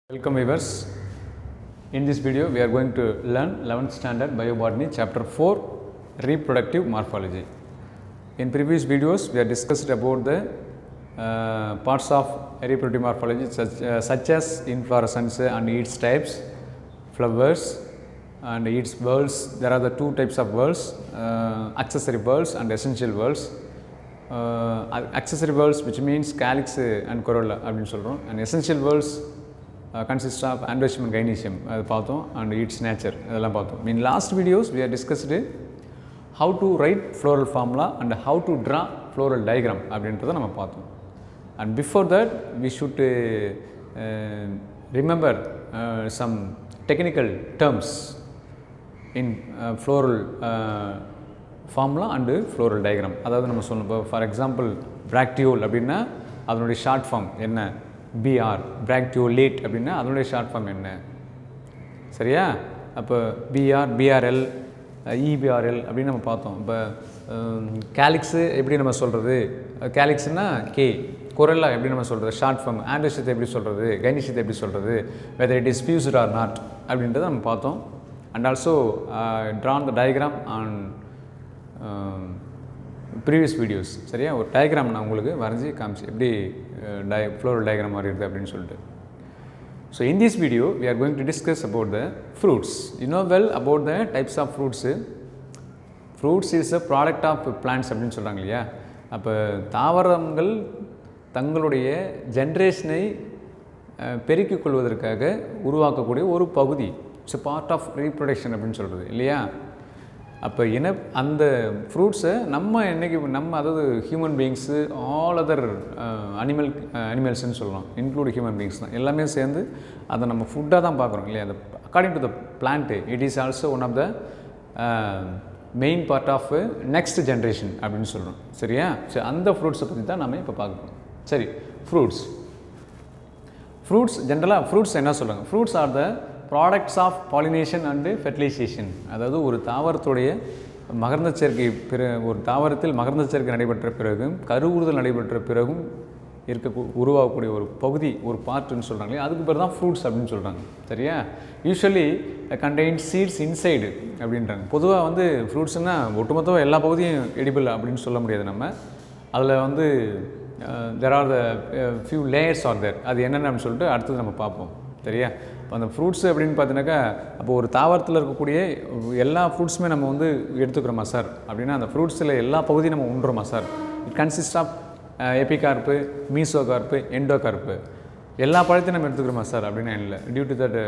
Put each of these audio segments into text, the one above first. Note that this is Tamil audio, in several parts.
Welcome viewers. In this video we are going to learn 11th standard biobotany chapter 4 reproductive morphology. In previous videos we have discussed about the uh, parts of reproductive morphology such, uh, such as inflorescence and its types, flowers and its whorls. There are the two types of whorls, uh, accessory whorls and essential whorls. Uh, accessory whorls which means calyx and corolla அப்படின்னு சொல்கிறோம் and essential whorls consist of androecium and gynoecium அது பார்த்தோம் அண்ட் இட்ஸ் நேச்சர் இதெல்லாம் பார்த்தோம் mean last videos we are discussed how to write floral formula and how to draw floral diagram அப்படின்றத நம்ம பார்த்தோம் and before that we should remember some technical terms in floral formula and floral diagram அதாவது நம்ம சொல்லணும் இப்போ ஃபார் எக்ஸாம்பிள் பிராக்டியோல் அப்படின்னா அதனுடைய ஷார்ட் ஃபார்ம் என்ன பிஆர் பிராக்டியோலேட் அப்படின்னா அதனுடைய ஷார்ட் ஃபார்ம் என்ன சரியா அப்போ பிஆர் பிஆர்எல் இபிஆர்எல் அப்படின்னு நம்ம பார்த்தோம் இப்போ கேலிக்ஸு எப்படி நம்ம சொல்கிறது கேலிக்ஸ்னா கே குரல்லா எப்படி நம்ம சொல்கிறது ஷார்ட் ஃபார்ம் ஆண்டோஷத்தை எப்படி சொல்கிறது கைனிஷத்தை எப்படி சொல்கிறது whether it is fused or not அப்படின்றத நம்ம பார்த்தோம் and also drawn the diagram on previous videos சரியா ஒரு டயக்ராம் நான் உங்களுக்கு வரைஞ்சி காமிச்சு எப்படி டய ஃப்ளோரல் டயக்ராம் வரைகிறது அப்படின்னு சொல்லிட்டு so in this video we are going to discuss about the fruits you know well about the types of fruits fruits is a product of plants அப்படின்னு சொல்கிறாங்க இல்லையா அப்போ தாவரங்கள் தங்களுடைய ஜென்ரேஷனை பெருக்கிக் கொள்வதற்காக உருவாக்கக்கூடிய ஒரு பகுதி இட்ஸ் பார்ட் ஆஃப் ரீப்ரொடக்ஷன் அப்படின்னு சொல்கிறது இல்லையா அப்போ இன அந்த ஃப்ரூட்ஸை நம்ம என்றைக்கு நம்ம அதாவது human beings all other animal அனிமல்ஸ்னு சொல்லலாம் இன்க்ளூட் ஹியூமன் பீயிங்ஸ் தான் எல்லாமே சேர்ந்து அதை நம்ம ஃபுட்டாக தான் பார்க்குறோம் இல்லையா அந்த according to the plant it is also one of the main part of next generation அப்படின்னு சொல்கிறோம் சரியா சரி அந்த ஃப்ரூட்ஸை பற்றி தான் நம்ம இப்போ பார்க்குறோம் சரி ஃப்ரூட்ஸ் ஃப்ரூட்ஸ் ஜென்ரலாக ஃப்ரூட்ஸ் என்ன சொல்கிறாங்க fruits are the products of pollination and fertilization அதாவது ஒரு தாவரத்துடைய மகர்ந்த சேர்க்கை பிற ஒரு தாவரத்தில் மகர்ந்த சேர்க்கை நடைபெற்ற பிறகும் கருவுறுதல் நடைபெற்ற பிறகும் இருக்க உருவாகக்கூடிய ஒரு பகுதி ஒரு பார்ட்டுன்னு சொல்கிறாங்க இல்லையா அதுக்கு பேர் தான் ஃப்ரூட்ஸ் அப்படின்னு சொல்கிறாங்க சரியா யூஸ்வலி கண்டெயின் சீட்ஸ் இன்சைடு அப்படின்றாங்க பொதுவாக வந்து ஃப்ரூட்ஸ்னால் ஒட்டுமொத்தமாக எல்லா பகுதியும் எடிபிள் அப்படின்னு சொல்ல முடியாது நம்ம அதில் வந்து there are the few layers are there அது என்னென்னு சொல்லிட்டு அடுத்தது நம்ம பார்ப்போம் சரியா இப்போ அந்த ஃப்ரூட்ஸ் அப்படின்னு பார்த்தீங்கன்னாக்கா அப்போ ஒரு தாவரத்தில் இருக்கக்கூடிய எல்லா ஃப்ரூட்ஸுமே நம்ம வந்து எடுத்துக்கிறோமா சார் அப்படின்னா அந்த ஃப்ரூட்ஸில் எல்லா பகுதியும் நம்ம உண்றோமா sir it consist of epicarp mesocarp endocarp எல்லா பழத்தையும் நம்ம எடுத்துக்கிறோமா சார் அப்படின்னா இல்லை டியூ டு தட்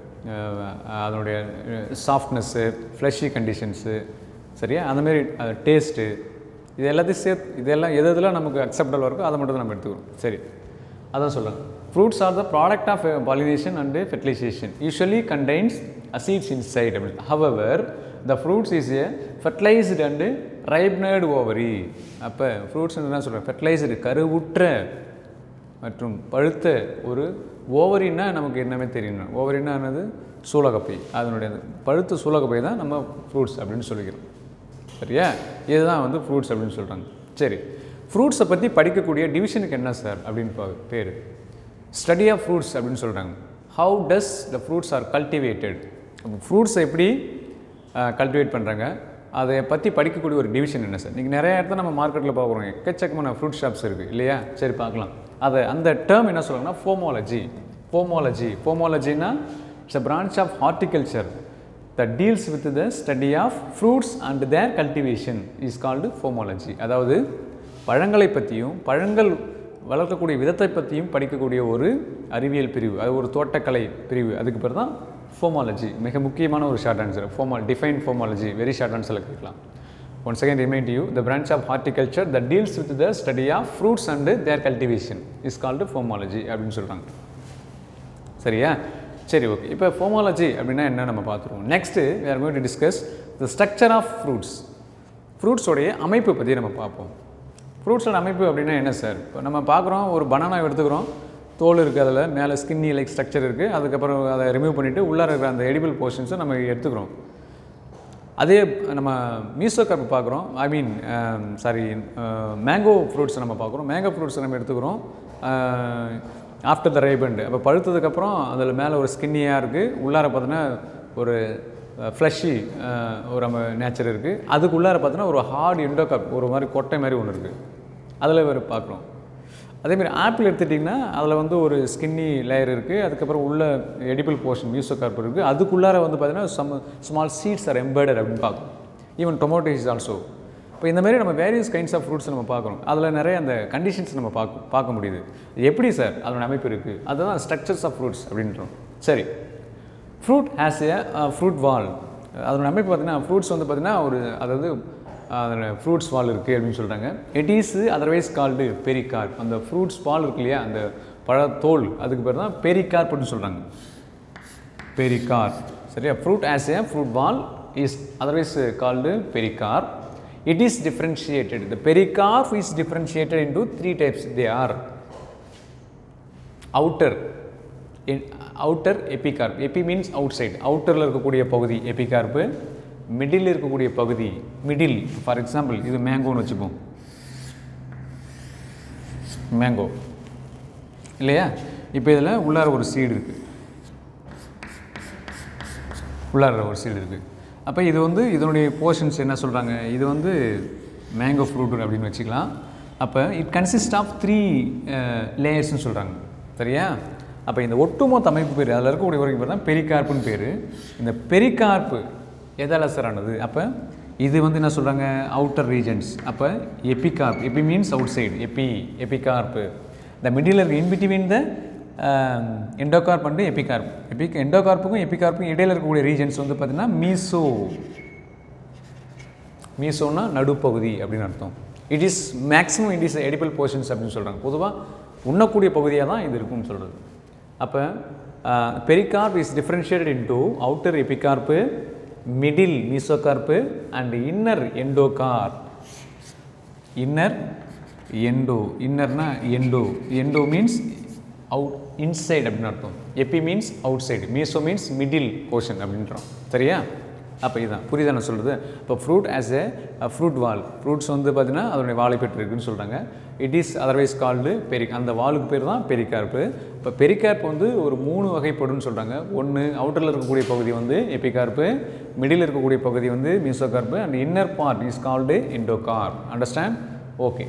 அதனுடைய சாஃப்ட்னஸ்ஸு ஃப்ளஷி கண்டிஷன்ஸு சரியா அந்தமாரி டேஸ்ட்டு இது எல்லாத்தையும் சேர்த்து இதெல்லாம் எது எதெல்லாம் நமக்கு அக்செப்டபிள் இருக்கோ அதை மட்டும் தான் நம்ம எடுத்துக்கிறோம் சரி அதான் சொல்லுங்கள் fruits are the product of pollination and fertilization usually contains a seeds inside அப்படின்னு however the fruits is a fertilized and ripened ovary அப்போ ஃப்ரூட்ஸ் என்ன சொல்கிறேன் ஃபெர்டிலைஸ்டு கருவுற்ற மற்றும் பழுத்த ஒரு ஓவரின்னா நமக்கு என்னமே தெரியணும் ஓவரின்னா என்னது சூலகப்பை அதனுடைய பழுத்த சூலகப்பை தான் நம்ம ஃப்ரூட்ஸ் அப்படின்னு சொல்லிக்கிறோம் சரியா இதுதான் வந்து ஃப்ரூட்ஸ் அப்படின்னு சொல்கிறாங்க சரி ஃப்ரூட்ஸை பற்றி படிக்கக்கூடிய டிவிஷனுக்கு என்ன சார் அப்படின்னு பேர் ஸ்டடி ஆஃப் ஃப்ரூட்ஸ் அப்படின்னு சொல்கிறாங்க how does the fruits are cultivated ஃப்ரூட்ஸை எப்படி கல்டிவேட் பண்ணுறாங்க அதை பற்றி படிக்கக்கூடிய ஒரு டிவிஷன் என்ன சார் நீங்கள் நிறைய இடத்துல நம்ம மார்க்கெட்டில் பார்க்குறோம் எக்கச்சக்கமான ஃப்ரூட் ஷாப்ஸ் இருக்குது இல்லையா சரி பார்க்கலாம் அதை அந்த டேர்ம் என்ன சொல்கிறாங்கன்னா ஃபோமோலஜி ஃபோமோலஜி ஃபோமோலஜினா it's a branch of horticulture the deals with the study of fruits and their cultivation is called pomology அதாவது பழங்களை பற்றியும் பழங்கள் வளர்க்கக்கூடிய விதத்தை பற்றியும் படிக்கக்கூடிய ஒரு அறிவியல் பிரிவு அது ஒரு தோட்டக்கலை பிரிவு அதுக்கு பேர் தான் ஃபோமாலஜி மிக முக்கியமான ஒரு ஷார்ட் ஆன்சர் ஃபோமால் டிஃபைன் ஃபோமாலஜி வெரி ஷார்ட் ஆன்சரில் கேட்கலாம் one second remind you the branch of horticulture the deals with the study of fruits and their cultivation is called pomology அப்படின்னு சொல்கிறாங்க சரியா சரி ஓகே இப்போ ஃபோமாலஜி அப்படின்னா என்ன நம்ம பார்த்துருவோம் next we are going to discuss the structure of fruits ஃப்ரூட்ஸோடைய அமைப்பு பற்றி நம்ம பார்ப்போம் ஃப்ரூட்ஸோட அமைப்பு அப்படின்னா என்ன சார் இப்போ நம்ம பார்க்குறோம் ஒரு பனானா எடுத்துக்கிறோம் தோல் இருக்குது அதில் மேலே ஸ்கின்னி லைக் ஸ்ட்ரக்சர் இருக்குது அதுக்கப்புறம் அதை ரிமூவ் பண்ணிவிட்டு உள்ளார இருக்கிற அந்த எடிபிள் போர்ஷன்ஸை நம்ம எடுத்துக்கிறோம் அதே நம்ம மீசோ கருப்பு பார்க்குறோம் ஐ மீன் சாரி மேங்கோ ஃப்ரூட்ஸை நம்ம பார்க்குறோம் மேங்கோ ஃப்ரூட்ஸை நம்ம எடுத்துக்கிறோம் ஆஃப்டர் த ரைபண்ட் அப்போ பழுத்ததுக்கப்புறம் அதில் மேலே ஒரு ஸ்கின்னியாக இருக்குது உள்ளார பார்த்தீங்கன்னா ஒரு ஃப்ளஷி ஒரு நம்ம நேச்சர் இருக்குது அதுக்குள்ளார பார்த்தீங்கன்னா ஒரு ஹார்ட் எண்டோகாப் ஒரு மாதிரி கொட்டை மாதிரி ஒன்று இருக்குது அதில் வேறு பார்க்குறோம் அதேமாதிரி ஆப்பிள் எடுத்துட்டிங்கன்னா அதில் வந்து ஒரு ஸ்கின்னி லேயர் இருக்குது அதுக்கப்புறம் உள்ள எடிபிள் போர்ஷன் மியூசோகார்ப் இருக்குது அதுக்குள்ளார வந்து பார்த்தீங்கன்னா some small seeds are embedded அப்படின்னு பார்க்கும் ஈவன் டொமேட்டோ இஸ் ஆல்சோ இப்போ இந்த மாதிரி நம்ம வேரியஸ் கைண்ட்ஸ் ஆஃப் ஃப்ரூட்ஸ் நம்ம பார்க்குறோம் அதில் நிறைய அந்த கண்டிஷன்ஸ் நம்ம பார்க்க பார்க்க முடியுது எப்படி சார் அதோட அமைப்பு இருக்குது அதுதான் ஸ்ட்ரக்சர்ஸ் ஆஃப் ஃப்ரூட்ஸ் அப்படின்றோம் சரி fruit has a fruit wall அதோட அமைப்பு பார்த்தீங்கன்னா ஃப்ரூட்ஸ் வந்து பார்த்தீங்கன்னா ஒரு அதாவது அதில் ஃப்ரூட்ஸ் வால் இருக்குது அப்படின்னு சொல்கிறாங்க it is otherwise called pericarp அந்த ஃப்ரூட்ஸ் வால் இருக்கு இல்லையா அந்த பழத்தோல் அதுக்கு பேர் தான் பெரிகார்ப் அப்படின்னு சொல்கிறாங்க பெரிகார்ப் சரியா fruit has a fruit wall is otherwise called pericarp it is differentiated the pericarp is differentiated into three types they are outer in, outer epicarp epi means outside outerல இருக்கக்கூடிய பகுதி எபிகார்ப்பு மிடில் இருக்கக்கூடிய பகுதி மிடில் ஃபார் எக்ஸாம்பிள் இது மேங்கோன்னு வச்சுப்போம் மேங்கோ இல்லையா இப்போ இதில் உள்ளார ஒரு சீடு இருக்குது உள்ளார ஒரு சீடு இருக்குது அப்போ இது வந்து இதனுடைய போர்ஷன்ஸ் என்ன சொல்கிறாங்க இது வந்து மேங்கோ ஃப்ரூட் அப்படின்னு வச்சுக்கலாம் அப்போ இட் கன்சிஸ்ட் ஆஃப் த்ரீ லேயர்ஸ்னு சொல்கிறாங்க சரியா அப்போ இந்த ஒட்டுமொத்த அமைப்பு பேர் அதில் இருக்கக்கூடிய வரைக்கும் பேர் தான் பெரிகார்ப்புன்னு பேர் இந்த பெரிகார்ப்பு எதால் சார் ஆனது அப்போ இது வந்து என்ன சொல்கிறாங்க அவுட்டர் ரீஜன்ஸ் அப்போ epicarp epi means outside epi epicarp இந்த மிடில் இருக்க in between the endocarp and epicarp epi எண்டோகார்ப்புக்கும் எபிகார்ப்புக்கும் இடையில இருக்கக்கூடிய ரீஜன்ஸ் வந்து பார்த்திங்கன்னா மீசோ மீசோன்னா நடுப்பகுதி அப்படின்னு அர்த்தம் it is maximum it is edible portions அப்படின்னு சொல்கிறாங்க பொதுவாக உண்ணக்கூடிய பகுதியாக தான் இது இருக்கும்னு சொல்கிறது அப்போ pericarp is differentiated into outer epicarp middle mesocarp and inner endocarp inner endo இன்னர்னா endo endo means out inside அப்படின்னு அர்த்தம் epi means outside meso means middle portion அப்படின்றோம் சரியா அப்போ இதுதான் புரியுதா நான் சொல்கிறது இப்போ fruit has a fruit wall fruits வந்து பார்த்திங்கன்னா அதனுடைய வாழை பெற்று இருக்குன்னு சொல்கிறாங்க it is otherwise called peri அந்த வாலுக்கு பேர் தான் பெரிகார்ப்பு இப்போ பெரிகார்ப் வந்து ஒரு மூணு வகைப்படுன்னு சொல்கிறாங்க ஒன்று அவுட்டரில் இருக்கக்கூடிய பகுதி வந்து எபிகார்ப்பு மிடில் இருக்கக்கூடிய பகுதி வந்து mesocarp and inner part is called endocarp understand okay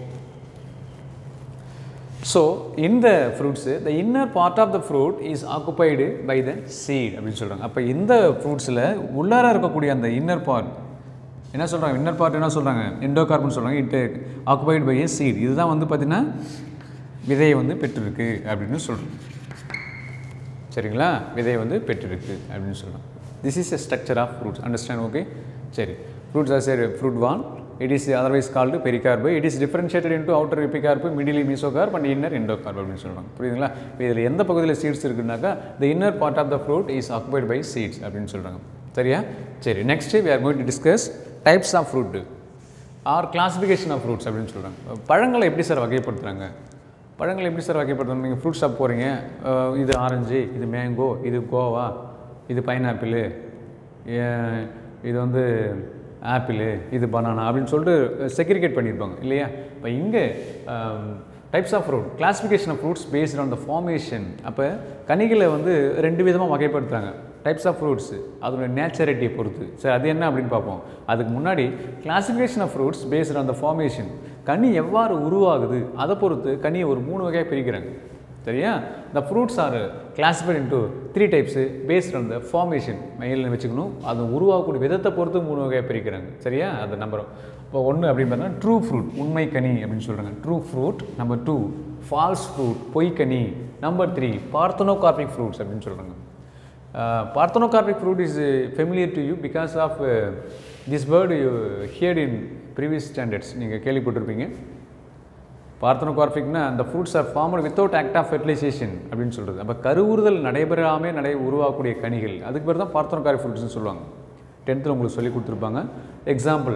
so இந்த fruits the inner part of the fruit is occupied by the seed அப்படின்னு சொல்கிறாங்க அப்போ இந்த ஃப்ரூட்ஸில் உள்ளார இருக்கக்கூடிய அந்த இன்னர் பார்ட் என்ன சொல்கிறாங்க இன்னர் பார்ட் என்ன சொல்கிறாங்க எண்டோகார்ப்னு சொல்கிறாங்க it occupied by a seed இதுதான் வந்து பார்த்திங்கன்னா விதையை வந்து பெற்றிருக்கு அப்படின்னு சொல்கிறோம் சரிங்களா விதையை வந்து பெற்றிருக்கு அப்படின்னு சொல்கிறோம் this is a structure of fruits understand okay சரி ஃப்ரூட்ஸ் ஆர் சரி fruit wall it is otherwise called pericarp it is differentiated into outer epicarp middle mesocarp and inner endocarp அப்படின்னு சொல்கிறாங்க புரியுதுங்களா இப்போ இதில் எந்த பகுதியில் சீட்ஸ் இருக்குனாக்கா the inner part of the fruit is occupied by seeds அப்படின்னு சொல்கிறாங்க சரியா சரி next we are going to discuss types of fruit or classification of fruits அப்படின்னு சொல்கிறாங்க பழங்களை எப்படி சார் வகைப்படுத்துகிறாங்க பழங்களை எப்படி சார் வகைப்படுத்துறாங்க நீங்கள் ஃப்ரூட் ஷாப் போகிறீங்க அஹ் இது ஆரஞ்சு இது மேங்கோ இது கோவா இது பைனாப்பிள் இது வந்து ஆப்பிள் இது பனானா அப்படின்னு சொல்லிட்டு செக்ரிகேட் பண்ணியிருப்பாங்க இல்லையா இப்போ இங்கே types of fruit classification of fruits based on the formation அப்போ கனிகளை வந்து ரெண்டு விதமாக வகைப்படுத்துகிறாங்க டைப்ஸ் ஆஃப் ஃப்ரூட்ஸ் அதோட நேச்சரிட்டியை பொறுத்து சரி அது என்ன அப்படின்னு பார்ப்போம் அதுக்கு முன்னாடி classification of fruits based on the formation கனி எவ்வாறு உருவாகுது அதை பொறுத்து கனியை ஒரு மூணு வகையாக பிரிக்கிறாங்க சரியா the fruits are classified into three types based on the formation மெயிலில் வச்சுக்கணும் அது உருவாகக்கூடிய விதத்தை பொறுத்து மூணு வகையாக பிரிக்கிறாங்க சரியா அதை நம்புகிறோம் இப்போ ஒன்று அப்படின்னு பார்த்தா ட்ரூ ஃப்ரூட் உண்மை கனி அப்படின்னு சொல்கிறாங்க true fruit number two false fruit பொய்க்கனி நம்பர் த்ரீ பார்த்தனோகார்பிக் ஃப்ரூட்ஸ் அப்படின்னு சொல்கிறாங்க parthenocarpic fruit is familiar to you because of this word you heard in previous standards நீங்கள் கேள்விப்பட்டிருப்பீங்க பார்த்தனோகார்பிக்னா அந்த fruits are formed without act of fertilization அப்படின்னு சொல்கிறது அப்போ கருவுறுதல் நடைபெறாமல் நடை உருவாக்கக்கூடிய கனிகள் அதுக்கு பேர் தான் பார்த்தனோகார்பிக் ஃப்ரூட்ஸ்னு சொல்லுவாங்க டென்த்தில் உங்களுக்கு சொல்லி கொடுத்துருப்பாங்க எக்ஸாம்பிள்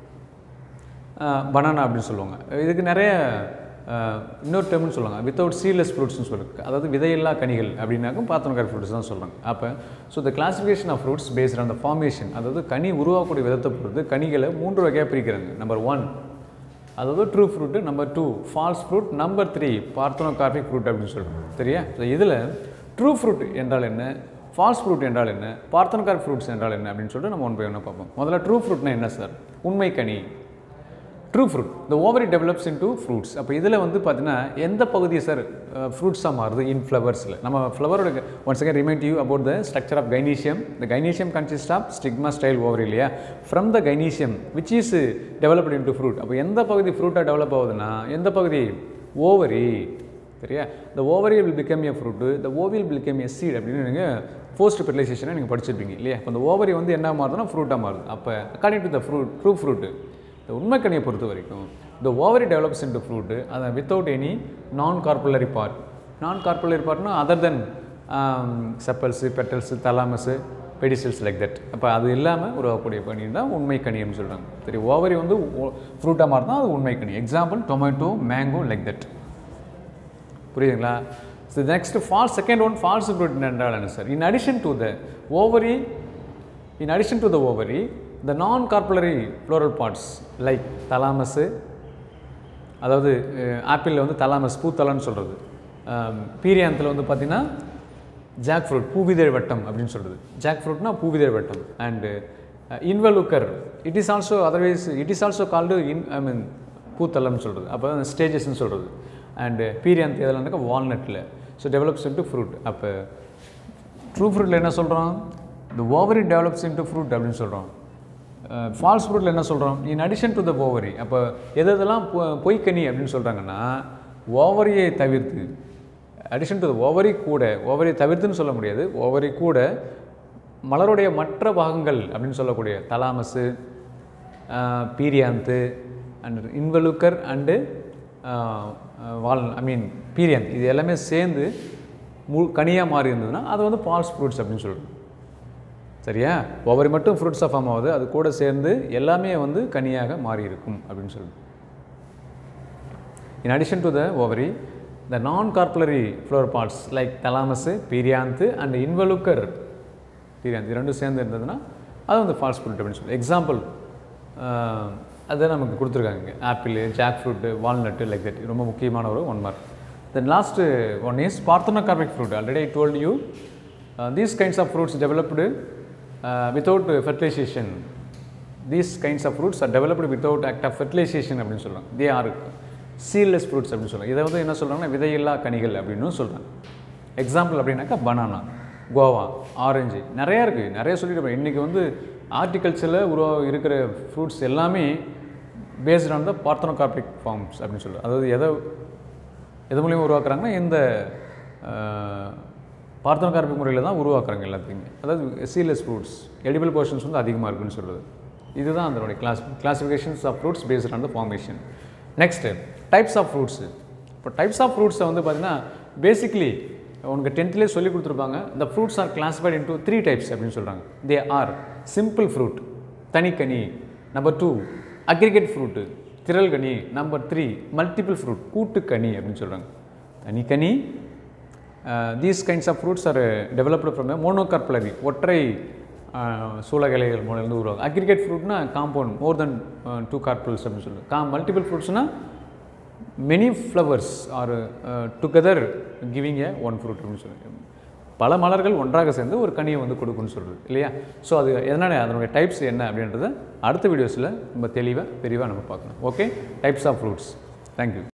பனானா அப்படின்னு சொல்லுவாங்க இதுக்கு நிறைய அஹ், இன்னொரு டேர்ம்னு சொல்லுவாங்க வித்தவுட் சீட்லெஸ் ஃப்ரூட்ஸ்னு சொல்லுவாங்க அதாவது விதையில்லா கனிகள் அப்படின்னாக்கும் பார்த்தனோகார் ஃப்ரூட்ஸ் தான் சொல்கிறாங்க அப்போ so the classification of fruits based on the formation அதாவது கனி உருவாக்கக்கூடிய விதத்தை பொறுத்து கனிகளை மூன்று வகையாக பிரிக்கிறாங்க நம்பர் ஒன் அதாவது true fruit number two false fruit number three parthenocarpic fruit அப்படின்னு சொல்கிறோம் சரியா ஸோ இதில் ட்ரூ ஃப்ரூட் என்றால் என்ன ஃபால்ஸ் ஃப்ரூட் என்றால் என்ன பார்த்தோனோகார்பிக் ஃப்ரூட்ஸ் என்றால் என்ன அப்படின்னு சொல்லிட்டு நம்ம ஒன் பை ஒன்று பார்ப்போம் முதல்ல ட்ரூ ஃப்ரூட்னா என்ன சார் உண்மை கனி ட்ரூ ஃப்ரூட் இந்த ovary develops into fruits அப்போ இதில் வந்து பார்த்தீங்கன்னா எந்த பகுதி சார் ஃப்ரூட்ஸாக மாறுது இன் ஃப்ளவர்ஸில் நம்ம ஃப்ளவரோட one second remind you about the structure of gynoecium the gynoecium consist of stigma style ovary இல்லையா from the gynoecium which is developed into fruit அப்போ எந்த பகுதி ஃப்ரூட்டாக டெவலப் ஆகுதுன்னா எந்த பகுதி ஓவரி சரியா the ovary will become a fruit the ovule become a seed அப்படின்னு நீங்கள் போஸ்ட் ஃபெர்டிலைசேஷனை நீங்கள் படிச்சிருப்பீங்க இல்லையா இப்போ அந்த ஓவரி வந்து என்ன மாறுதுன்னா ஃப்ரூட்டாக மாறுது அப்போ according to the fruit true fruit இந்த உண்மைக்கனியை பொறுத்த வரைக்கும் இந்த ஓவரி டெவலப்ஸ் இன்டு ஃப்ரூட்டு அதை without any non carpellary part non carpellary பார்ட்னா other then sepals petals thalamus pedicels like that அப்போ அது இல்லாமல் உருவாக்கக்கூடிய கனி தான் உண்மை கனின்னு சொல்கிறாங்க சரி ஓவரி வந்து ஃப்ரூட்டாக மாறினா அது உண்மை கனி example tomato mango like that புரியுதுங்களா so next false second one false fruit என்றால் என்ன sir in addition to the ovary in addition to the ovary the non carpellary floral parts like thalamus அதாவது ஆப்பிளில் வந்து தலாமஸ் பூத்தலான்னு சொல்கிறது பீரியாந்தில் வந்து பார்த்திங்கன்னா ஜாக் ஃப்ரூட் பூவிதழ் வட்டம் அப்படின்னு சொல்கிறது ஜாக் ஃப்ரூட்னா பூவிதழ் வட்டம் and involucre it is also otherwise it is also called in I mean பூத்தலம்னு சொல்கிறது அப்போ ஸ்டேஜஸ்ன்னு சொல்கிறது அண்டு பீரியாந்த் எதில் வால்நட்டில் ஸோ டெவலப்ஸ் இன்ட்டு ஃப்ரூட் அப்போ ட்ரூ ஃப்ரூட்டில் என்ன சொல்கிறோம் இந்த ஓவரி டெவலப்ஸ் இன்ட்டு ஃப்ரூட் அப்படின்னு சொல்கிறோம் ஃபால்ஸ் ஃப்ரூட்டில் என்ன சொல்கிறோம் in addition to the ovary அப்போ எது எதெல்லாம் பொ- பொய்க்கனி அப்படின்னு சொல்கிறாங்கன்னா ஓவரியை தவிர்த்து அடிஷன் டு த ஓவரி கூட ஓவரி தவிர்த்துன்னு சொல்ல முடியாது ஓவரி கூட மலருடைய மற்ற பாகங்கள் அப்படின்னு சொல்லக்கூடிய thalamus perianth and involucre and வால் ஐ மீன் பீரியாந்த் இது எல்லாமே சேர்ந்து மு கனியாக மாறி இருந்ததுன்னா அது வந்து ஃபால்ஸ் ஃப்ரூட்ஸ் அப்படின்னு சொல்கிறோம் சரியா ஒவ்வொரு மட்டும் ஃப்ரூட்ஸாக ஃபார்ம் ஆகுது அது கூட சேர்ந்து எல்லாமே வந்து கனியாக மாறி இருக்கும் அப்படின்னு சொல்லுது in addition to the ovary the non carpellary floral parts like thalamus perianth and involucre perianth இது ரெண்டும் சேர்ந்து இருந்ததுன்னா அது வந்து ஃபால்ஸ் ஃப்ரூட் அப்படின்னு சொல்லி எக்ஸாம்பிள் அதை நமக்கு கொடுத்துருக்காங்க apple jack fruit walnut like that ரொம்ப முக்கியமான ஒரு one mark then last one is parthenocarpic fruit already I told you these kinds of fruits developed without fertilization these kinds of fruits are developed without act of fertilization அப்படின்னு சொல்கிறாங்க தே ஆர் சீல்லெஸ் ஃப்ரூட்ஸ் அப்படின்னு சொல்கிறாங்க இதை வந்து என்ன சொல்கிறாங்கன்னா விதையில்லா கனிகள் அப்படின்னு சொல்கிறாங்க எக்ஸாம்பிள் அப்படின்னாக்கா பனானா கோவா ஆரஞ்சு நிறையா இருக்குது நிறைய சொல்லிட்டு இன்றைக்கி வந்து ஆர்டிகல்ச்சரில் உருவா இருக்கிற ஃப்ரூட்ஸ் எல்லாமே based on the parthenocarpic forms அப்படின்னு சொல்லுவாங்க அதாவது எதை எது மூலியமாக உருவாக்குறாங்கன்னா இந்த பார்த்தனோகார்பிக் முறையில் தான் உருவாக்குறாங்க எல்லாத்தையுமே அதாவது சீலஸ் ஃப்ரூட்ஸ் எடிபிள் போர்ஷன்ஸ் வந்து அதிகமாக இருக்குன்னு சொல்கிறது இதுதான் அதனுடைய class classifications of fruits based on the formation next types of fruits இப்போ டைப்ஸ் ஆஃப் ஃப்ரூட்ஸை வந்து பார்த்தீங்கன்னா பேசிக்லி உனக்கு டென்த்லேயே சொல்லி கொடுத்துருப்பாங்க the fruits are classified into three types அப்படின்னு சொல்கிறாங்க தே ஆர் சிம்பிள் ஃப்ரூட் தனிக்கனி நம்பர் டூ அக்ரிகேட் ஃப்ரூட்டு திரள்கனி நம்பர் த்ரீ மல்டிபிள் ஃப்ரூட் கூட்டுக்கனி அப்படின்னு சொல்கிறாங்க தனிக்கனி these kinds of fruits are developed from monocarpellary ஒற்றை சூழகிளைகள் மூலம் உருவாகும் அக்ரிகேட் ஃப்ரூட்னா காம்பவுண்ட் மோர் தென் டூ கார்பல்ஸ் அப்படின்னு சொல்லுவாங்க கா மல்டிபிள் ஃப்ரூட்ஸ்னால் many flowers are together giving a one fruit அப்படின்னு சொல்லுவாங்க பல மலர்கள் ஒன்றாக சேர்ந்து ஒரு கனியை வந்து கொடுக்குன்னு சொல்கிறது இல்லையா ஸோ அது எதனால் அதனுடைய டைப்ஸ் என்ன அப்படின்றத அடுத்த வீடியோஸில் ரொம்ப தெளிவாக விரிவாக நம்ம பார்க்கணும் okay types of fruits thank you